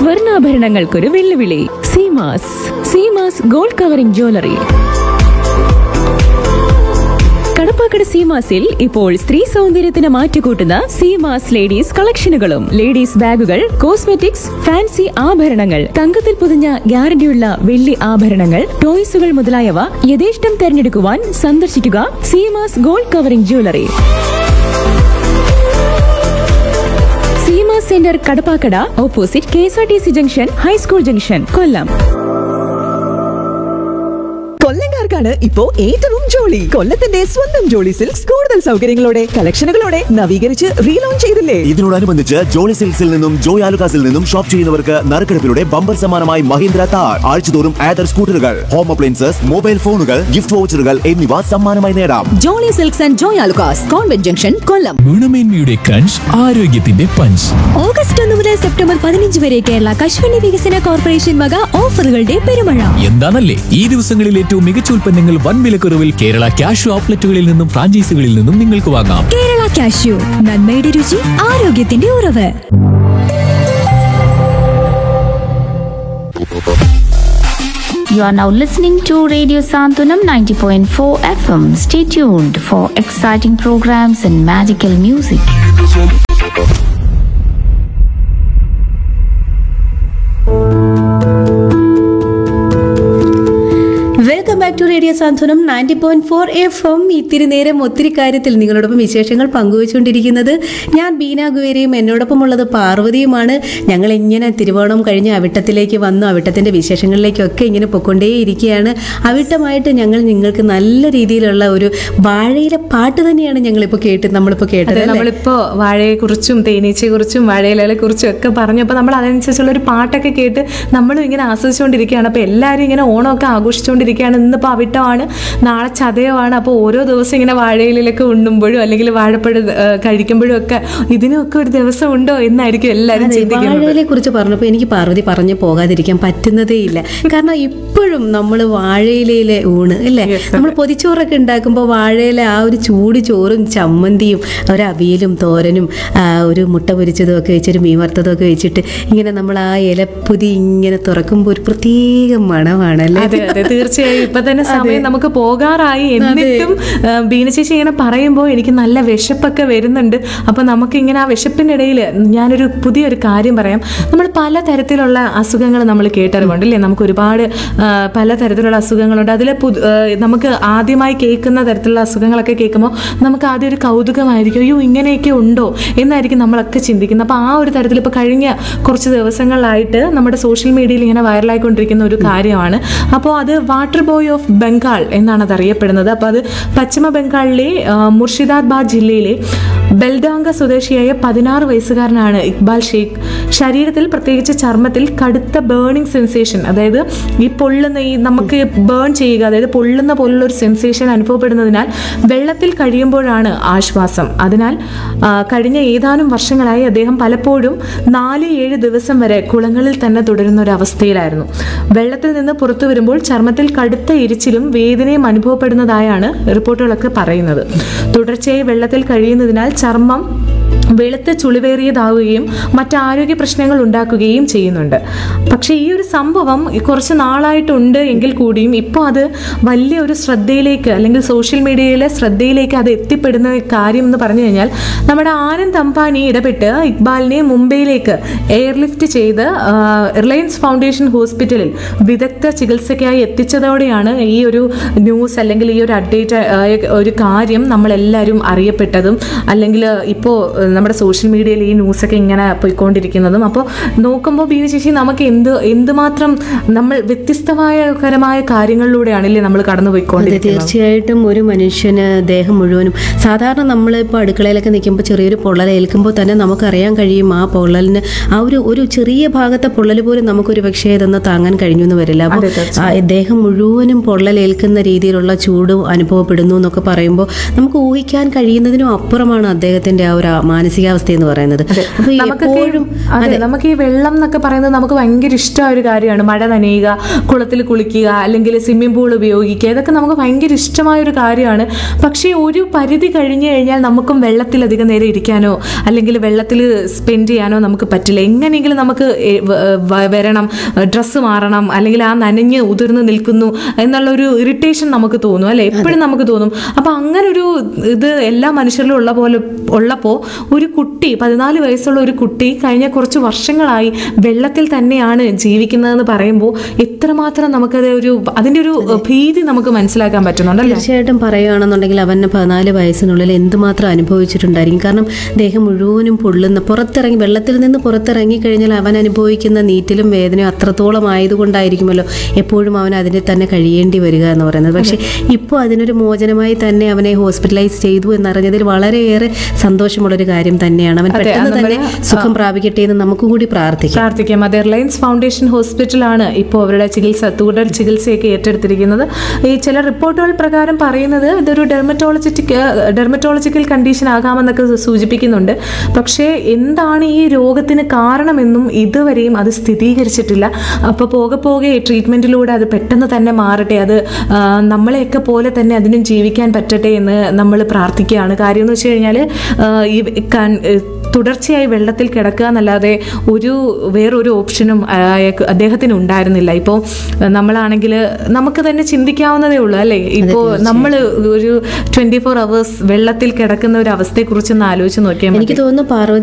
സ്വർണ്ണാഭരണങ്ങൾക്കൊരു വെല്ലുവിളി Seemas Seemas gold covering jewellery Kadappakada സീമാസിൽ ഇപ്പോൾ സ്ത്രീ സൗന്ദര്യത്തിന് മാറ്റുകൂട്ടുന്ന സീമാസ് ലേഡീസ് കളക്ഷനുകളും ലേഡീസ് ബാഗുകൾ കോസ്മെറ്റിക്സ് ഫാൻസി ആഭരണങ്ങൾ തങ്കത്തിൽ പൊതിഞ്ഞ ഗ്യാരണ്ടിയുള്ള വെള്ളി ആഭരണങ്ങൾ ടോയ്സുകൾ മുതലായവ യഥേഷ്ടം തെരഞ്ഞെടുക്കുവാൻ സന്ദർശിക്കുക Seemas gold covering jewellery Seema centre Kadappakada opposite K S R T C junction high school junction Kollam കൊല്ലംകാർക്കാണ് ഇപ്പോ ഏറ്റവും ജോളി കൊല്ലത്തിന്റെ സ്വന്തം ജോളി സിൽക്സ് കൂടുതൽ സൗകര്യങ്ങളോടെ കളക്ഷനുകളോടെ നവീകരിച്ച് റീലോഞ്ച് ചെയ്തില്ലേ ഇതിനോടനുബന്ധിച്ച് ജോളി സിൽക്സിൽ നിന്നും ജോയ് ആലുകാസിൽ നിന്നും ഷോപ്പ് ചെയ്യുന്നവർക്ക് നറുക്കെടുപ്പിലൂടെ ബമ്പർ സമ്മാനമായി മഹീന്ദ്ര താർ ആഴ്ചതോറും ആദർ സ്കൂട്ടറുകൾ ഹോം അപ്ലയൻസസ് മൊബൈൽ ഫോണുകൾ ഗിഫ്റ്റ് വൗച്ചറുകൾ എന്നിവ സമ്മാനമായി നേടാം Jolly silks and Joy Alukkas convent junction Kollam ഗുണമേന്മയുടെ ക്രഞ്ച് ആരോഗ്യത്തിന്റെ പഞ്ച് ഓഗസ്റ്റ് ഒന്ന് മുതൽ സെപ്റ്റംബർ പതിനഞ്ച് വരെ കേരള കശുവണ്ടി വികസന കോർപ്പറേഷൻ വക ഓഫറുകളുടെ പെരുമഴ എന്താണല്ലേ ഈ ദിവസങ്ങളിൽ ഏറ്റവും മികച്ച ഉൽപ്പന്നങ്ങൾ വൻ വിലക്കുറവിൽ കേരള ക്യാഷ് ഔട്ട്ലെറ്റുകളിൽ നിന്നും ഫ്രാഞ്ചൈസികളിൽ നിന്നും നിങ്ങൾക്ക് വാങ്ങാം കേരള കാഷ്യൂ നന്മയുടെ രുചി ആരോഗ്യത്തിന്റെ ഉറവ് You are now listening to Radio Santunam 90.4 FM. Stay tuned for exciting programs and magical music. Welcome back to radio Santhwanam ninety point four F M ഇത്തിരി നേരം ഒത്തിരി കാര്യത്തിൽ നിങ്ങളോടൊപ്പം വിശേഷങ്ങൾ പങ്കുവച്ചുകൊണ്ടിരിക്കുന്നത് ഞാൻ ബീന ഗുവേരിയും എന്നോടൊപ്പം ഉള്ളത് പാർവതിയുമാണ് ഞങ്ങൾ ഇങ്ങനെ തിരുവോണം കഴിഞ്ഞ് അവിട്ടത്തിലേക്ക് വന്നു അവിട്ടത്തിന്റെ വിശേഷങ്ങളിലേക്കൊക്കെ ഇങ്ങനെ പൊക്കൊണ്ടേയിരിക്കുകയാണ് അവിട്ടമായിട്ട് ഞങ്ങൾ നിങ്ങൾക്ക് നല്ല രീതിയിലുള്ള ഒരു വാഴയിലെ പാട്ട് തന്നെയാണ് ഞങ്ങളിപ്പോൾ കേട്ട് നമ്മളിപ്പോൾ കേട്ടത് അതെ അല്ലേ? നമ്മളിപ്പോ വാഴയെക്കുറിച്ചും തേനീച്ചയെക്കുറിച്ചും വാഴയിലയെ കുറിച്ചും ഒക്കെ പറഞ്ഞപ്പോൾ നമ്മൾ അതനുസരിച്ചുള്ള ഒരു പാട്ടൊക്കെ കേട്ട് നമ്മളും ഇങ്ങനെ ആസ്വദിച്ചുകൊണ്ടിരിക്കുകയാണ് അപ്പോൾ എല്ലാവരും ഇങ്ങനെ ഓണമൊക്കെ ആഘോഷിച്ചുകൊണ്ടിരിക്കുകയാണ് ഇന്നിപ്പോൾ അവിട്ടമാണ് നാളെ ചതയമാണ് അപ്പോൾ ഓരോ ദിവസം ഇങ്ങനെ വാഴയിലൊക്കെ ഉണ്ണുമ്പോഴും അല്ലെങ്കിൽ വാഴപ്പഴം ഏഹ്, കഴിക്കുമ്പോഴും ഒക്കെ ഇതിനൊക്കെ ഒരു ദിവസം ഉണ്ടോ എന്നായിരിക്കും എല്ലാവരും അതെ, ചിന്തിക്കുന്നത് വാഴയിലെ കുറിച്ച് പറഞ്ഞപ്പോൾ എനിക്ക് പാർവതി പറഞ്ഞു പോകാതിരിക്കാൻ പറ്റുന്നതേ ഇല്ല കാരണം ഇപ്പോഴും നമ്മൾ വാഴയിലയിലെ ഊണ് അല്ലേ നമ്മൾ പൊതിച്ചോറൊക്കെ ഉണ്ടാക്കുമ്പോൾ വാഴയിലെ ആ ഒരു ചൂട് ചോറും ചമ്മന്തിയും ഒരു അവിയലും തോരനും ആ, ഒരു മുട്ട പൊരിച്ചതും ഒക്കെ വെച്ചൊരു മീൻ വറുത്തതും ഒക്കെ വെച്ചിട്ട് ഇങ്ങനെ നമ്മൾ ആ ഇലപ്പൊതി ഇങ്ങനെ തുറക്കുമ്പോൾ ഒരു പ്രത്യേക മണമാണല്ലേ അതെ അതെ തീർച്ചയായും ഇപ്പൊ തന്നെ സമയം നമുക്ക് പോകാറായി എന്നിട്ടും ആ, ബീന ചേച്ചി ഇങ്ങനെ പറയുമ്പോൾ എനിക്ക് നല്ല വിശപ്പൊക്കെ വരുന്നുണ്ട് അപ്പൊ നമുക്ക് ഇങ്ങനെ ആ വിശപ്പിനിടയിൽ ഞാനൊരു പുതിയൊരു കാര്യം പറയാം നമ്മൾ പല തരത്തിലുള്ള അസുഖങ്ങൾ നമ്മൾ കേട്ടറിവുണ്ട് അല്ലേ നമുക്ക് ഒരുപാട് ആ, പല തരത്തിലുള്ള അസുഖങ്ങളുണ്ട് അതിൽ നമുക്ക് ആദ്യമായി കേൾക്കുന്ന തരത്തിലുള്ള അസുഖങ്ങളൊക്കെ കേൾക്കുമ്പോൾ നമുക്ക് ആദ്യം ഒരു കൗതുകമായിരിക്കും അയ്യോ ഇങ്ങനെയൊക്കെ ഉണ്ടോ എന്നായിരിക്കും നമ്മളൊക്കെ ചിന്തിക്കുന്നത് അപ്പോൾ ആ ഒരു തരത്തിൽ ഇപ്പോൾ കഴിഞ്ഞ കുറച്ച് ദിവസങ്ങളിലായിട്ട് നമ്മുടെ സോഷ്യൽ മീഡിയയിൽ ഇങ്ങനെ വൈറലായിക്കൊണ്ടിരിക്കുന്ന ഒരു കാര്യമാണ് അപ്പോൾ അത് വാട്ടർ ബോയ് ഓഫ് ബംഗാൾ എന്നാണ് അത് അറിയപ്പെടുന്നത് അപ്പോൾ അത് പശ്ചിമ ബംഗാളിലെ ആ, മുർഷിദാബാദ് ജില്ലയിലെ ബെൽഡാങ്ക സ്വദേശിയായ പതിനാറ് വയസ്സുകാരനാണ് ഇക്ബാൽ ഷെയ്ഖ് ശരീരത്തിൽ പ്രത്യേകിച്ച് ചർമ്മത്തിൽ കടുത്ത ബേണിംഗ് സെൻസേഷൻ അതായത് ഈ പൊള്ളുന്ന ഈ നമുക്ക് ബേൺ ചെയ്യുക അതായത് പൊള്ളുന്ന പോലുള്ള ഒരു സെൻസേഷൻ അനുഭവപ്പെടുന്നതിനാൽ വെള്ളത്തിൽ കഴിയുമ്പോഴാണ് ആശ്വാസം അതിനാൽ ആ, കഴിഞ്ഞ ഏതാനും വർഷങ്ങളായി അദ്ദേഹം പലപ്പോഴും നാല് ഏഴ് ദിവസം വരെ കുളങ്ങളിൽ തന്നെ തുടരുന്ന ഒരു അവസ്ഥയിലായിരുന്നു വെള്ളത്തിൽ നിന്ന് പുറത്തു വരുമ്പോൾ ചർമ്മത്തിൽ കടുത്ത എരിച്ചിലും വേദനയും അനുഭവപ്പെടുന്നതായാണ് റിപ്പോർട്ടുകളൊക്കെ പറയുന്നത് തുടർച്ചയായി വെള്ളത്തിൽ കഴിയുന്നതിനാൽ ചർമ്മം വെളുത്ത ചുളിവേറിയതാവുകയും മറ്റ് ആരോഗ്യ പ്രശ്നങ്ങൾ ഉണ്ടാക്കുകയും ചെയ്യുന്നുണ്ട് പക്ഷേ ഈ ഒരു സംഭവം കുറച്ച് നാളായിട്ടുണ്ട് എങ്കിൽ കൂടിയും ഇപ്പോൾ അത് വലിയ ഒരു ശ്രദ്ധയിലേക്ക് അല്ലെങ്കിൽ സോഷ്യൽ മീഡിയയിലെ ശ്രദ്ധയിലേക്ക് അത് എത്തിപ്പെടുന്ന കാര്യം എന്ന് പറഞ്ഞു കഴിഞ്ഞാൽ നമ്മുടെ ആനന്ദ് അംബാനി ഇടപെട്ട് ഇക്ബാലിനെ മുംബൈയിലേക്ക് എയർലിഫ്റ്റ് ചെയ്ത് ആ, റിലയൻസ് ഫൗണ്ടേഷൻ ഹോസ്പിറ്റലിൽ വിദഗ്ധ ചികിത്സയ്ക്കായി എത്തിച്ചതോടെയാണ് ഈ ഒരു ന്യൂസ് അല്ലെങ്കിൽ ഈ ഒരു അപ്ഡേറ്റ് ഒരു കാര്യം നമ്മളെല്ലാവരും അറിയപ്പെട്ടതും അല്ലെങ്കിൽ ഇപ്പോൾ നമ്മുടെ സോഷ്യൽ മീഡിയയിൽ ഈ ന്യൂസൊക്കെ ഇങ്ങനെ പോയിക്കൊണ്ടിരിക്കുന്നതും അപ്പോൾ നോക്കുമ്പോൾ ബീന ചേച്ചി നമുക്ക് എന്ത് എന്തുമാത്രം നമ്മൾ വ്യത്യസ്തമായ കരമായ കാര്യങ്ങളിലൂടെയാണല്ലേ നമ്മൾ കടന്നു അതെ പോയിക്കൊണ്ടിരിക്കുന്നത് തീർച്ചയായിട്ടും ഒരു മനുഷ്യന് ദേഹം മുഴുവനും സാധാരണ നമ്മളിപ്പോൾ അടുക്കളയിലൊക്കെ നിൽക്കുമ്പോൾ ചെറിയൊരു പൊള്ളൽ ഏൽക്കുമ്പോൾ തന്നെ നമുക്കറിയാൻ കഴിയും ആ പൊള്ളലിന് ആ ഒരു ഒരു ചെറിയ ഭാഗത്തെ പൊള്ളൽ പോലും നമുക്കൊരു പക്ഷേ ഇതൊന്ന് താങ്ങാൻ കഴിഞ്ഞു എന്ന് വരില്ല അപ്പോൾ അതെ, തീർച്ചയായും. ആ ദേഹം മുഴുവനും പൊള്ളലേൽക്കുന്ന രീതിയിലുള്ള ചൂട് അനുഭവപ്പെടുന്നു എന്നൊക്കെ പറയുമ്പോൾ നമുക്ക് ഊഹിക്കാൻ കഴിയുന്നതിനും അപ്പുറമാണ് അദ്ദേഹത്തിൻ്റെ ആ ഒരു ആ മാനസിക മാനസികാവസ്ഥ എന്ന് പറയുന്നത് അപ്പൊ ഈ നമുക്കൊക്കെ എപ്പോഴും അതെ നമുക്ക് ഈ വെള്ളം എന്നൊക്കെ പറയുന്നത് നമുക്ക് ഭയങ്കര ഇഷ്ടമായ ഒരു കാര്യമാണ് മഴ നനയുക കുളത്തിൽ കുളിക്കുക അല്ലെങ്കിൽ സ്വിമ്മിംഗ് പൂൾ ഉപയോഗിക്കുക ഇതൊക്കെ നമുക്ക് ഭയങ്കര ഇഷ്ടമായ ഒരു കാര്യമാണ് പക്ഷേ ഒരു പരിധി കഴിഞ്ഞു കഴിഞ്ഞാൽ നമുക്കും വെള്ളത്തിൽ അധികം നേരം ഇരിക്കാനോ അല്ലെങ്കിൽ വെള്ളത്തിൽ സ്പെൻഡ് ചെയ്യാനോ നമുക്ക് പറ്റില്ല എങ്ങനെയെങ്കിലും നമുക്ക് എ- വ- വ- വരണം ഡ്രസ്സ് മാറണം അല്ലെങ്കിൽ ആ നനഞ്ഞ് ഉതിർന്ന് നിൽക്കുന്നു എന്നുള്ള ഒരു ഇറിറ്റേഷൻ നമുക്ക് തോന്നും അല്ലെ എപ്പോഴും നമുക്ക് തോന്നും അപ്പൊ അങ്ങനെ ഒരു ഇത് എല്ലാ മനുഷ്യരിലും ഉള്ള പോലെ ഉള്ളപ്പോൾ ഒരു കുട്ടി പതിനാല് വയസ്സുള്ള ഒരു കുട്ടി കഴിഞ്ഞ കുറച്ച് വർഷങ്ങളായി വെള്ളത്തിൽ തന്നെയാണ് ജീവിക്കുന്നതെന്ന് പറയുമ്പോൾ എത്രമാത്രം നമുക്കത് ഒരു അതിന്റെ ഒരു ഭീതി നമുക്ക് മനസ്സിലാക്കാൻ പറ്റുന്നുണ്ടല്ലേ തീർച്ചയായിട്ടും പറയുകയാണെന്നുണ്ടെങ്കിൽ അവന് പതിനാല് വയസ്സിനുള്ളിൽ എന്തുമാത്രം അനുഭവിച്ചിട്ടുണ്ടായിരിക്കും കാരണം ദേഹം മുഴുവനും പൊള്ളുന്ന പുറത്തിറങ്ങി വെള്ളത്തിൽ നിന്ന് പുറത്തിറങ്ങി കഴിഞ്ഞാൽ അവൻ അനുഭവിക്കുന്ന നീറ്റിലും വേദനയും അത്രത്തോളം ആയതുകൊണ്ടായിരിക്കുമല്ലോ എപ്പോഴും അവൻ അതിനെ തന്നെ കഴിയേണ്ടി വരിക എന്ന് പറയുന്നത് പക്ഷേ ഇപ്പോൾ അതിനൊരു മോചനമായി തന്നെ അവനെ ഹോസ്പിറ്റലൈസ് ചെയ്തു എന്നറിഞ്ഞതിൽ വളരെയേറെ സന്തോഷമുള്ളൊരു കാര്യം തന്നെയാണ് അവൻ അതെ, പെട്ടെന്ന് അത് തന്നെ നമ്മള് സുഖം പ്രാപിക്കട്ടെ എന്ന് നമുക്ക് കൂടി പ്രാർത്ഥിക്കാം പ്രാർത്ഥിക്കാം അത് റിലയൻസ് ഫൗണ്ടേഷൻ ഹോസ്പിറ്റലാണ് ഇപ്പോൾ അവരുടെ ചികിത്സ തുടർ ചികിത്സയൊക്കെ ഏറ്റെടുത്തിരിക്കുന്നത് ഈ ചില റിപ്പോർട്ടുകൾ പ്രകാരം പറയുന്നത് ഇതൊരു ഡെർമറ്റോളജിറ്റിക് ഡെർമറ്റോളജിക്കൽ കണ്ടീഷൻ ആകാമെന്നൊക്കെ സൂചിപ്പിക്കുന്നുണ്ട് പക്ഷേ എന്താണ് ഈ രോഗത്തിന് കാരണമെന്നും ഇതുവരെയും അത് സ്ഥിരീകരിച്ചിട്ടില്ല അപ്പോൾ പോകെ പോകെ ട്രീറ്റ്മെൻറ്റിലൂടെ അത് പെട്ടെന്ന് തന്നെ മാറട്ടെ അത് ആ, നമ്മളെയൊക്കെ പോലെ തന്നെ അതിനും ജീവിക്കാൻ പറ്റട്ടെ എന്ന് നമ്മൾ പ്രാർത്ഥിക്കുകയാണ് കാര്യം എന്ന് വെച്ച് കഴിഞ്ഞാൽ ഈ കൺ- തുടർച്ചയായി വെള്ളത്തിൽ കിടക്കുക എന്നല്ലാതെ ഒരു വേറൊരു ഓപ്ഷനും അയാൾക്ക് അദ്ദേഹത്തിന് ഉണ്ടായിരുന്നില്ല ഇപ്പോൾ നമ്മളാണെങ്കിൽ നമുക്ക് തന്നെ ചിന്തിക്കാവുന്നതേ ഉള്ളൂ അല്ലേ ഇപ്പോൾ നമ്മൾ ഒരു ട്വന്റി ഫോർ അവേഴ്സ് വെള്ളത്തിൽ കിടക്കുന്ന ഒരു അവസ്ഥയെക്കുറിച്ച് ഒന്ന് ആലോചിച്ച് നോക്കിയാൽ മതി എനിക്ക് തോന്നുന്നു പാർവതി